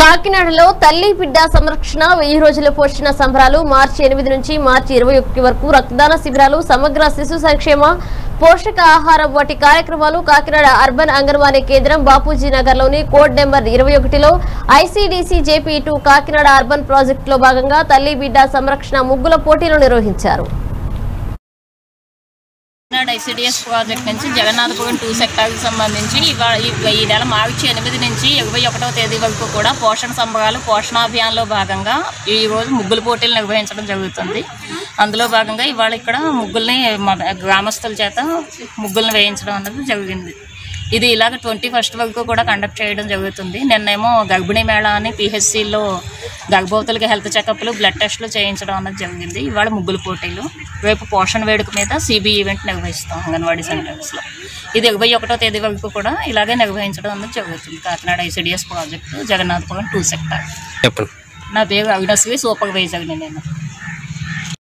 కాకినాడలో తల్లి బిడ్డ సంరక్షణ వెయ్యి రోజుల పోషణ సంబరాలు మార్చి ఎనిమిది నుంచి మార్చి ఇరవై ఒకటి వరకు రక్తదాన శిబిరాలు సమగ్ర శిశు సంక్షేమ పోషక ఆహారం వంటి కార్యక్రమాలు కాకినాడ అర్బన్ అంగన్వాడీ కేంద్రం బాపూజీ నగర్ లోని కోడ్ నెంబర్ ఇరవై ఒకటిలో ICDC JP two Kakinada urban ప్రాజెక్టులో భాగంగా తల్లి బిడ్డ సంరక్షణ ముగ్గుల పోటీలు నిర్వహించారు నాడు ఐసిడిఎస్ ప్రాజెక్ట్ నుంచి జగన్నాథపురం టూ సెక్టార్కి సంబంధించి ఇవాళ ఈ- ఈ నెల మార్చి ఎనిమిది నుంచి ఇరవై ఒకటవ తేదీ వరకు కూడా పోషణ సంబరాలు పోషణాభియాన్లో భాగంగా ఈ రోజు ముగ్గుల పోటీలు నిర్వహించడం జరుగుతుంది అందులో భాగంగా ఇవాళ ఇక్కడ ముగ్గుల్ని మన గ్రామస్తుల చేత ముగ్గుల్ని వేయించడం అన్నది జరిగింది ఇది ఇలాగ ట్వంటీ ఫస్ట్ వరకు కూడా కండక్ట్ చేయడం జరుగుతుంది నిన్నేమో గర్భిణీ మేళా అని పిహెచ్సిలో గర్భవతులకి హెల్త్ చెకప్లు బ్లడ్ టెస్ట్లు చేయించడం అన్నది జరిగింది ఇవాళ ముగ్గులు పోటీలు రేపు పోషణ వేడుక మీద సిబి ఈవెంట్ నిర్వహిస్తాం అంగన్వాడీ సెంటర్స్లో ఇది ఇరవై ఒకటో తేదీ వరకు కూడా ఇలాగే నిర్వహించడం అన్నది జరుగుతుంది Kakinada ICDS project Jagannathapuram two sector చెప్పండి నా పేరు అవినాశ్రీ సూపర్వైజర్ని నేను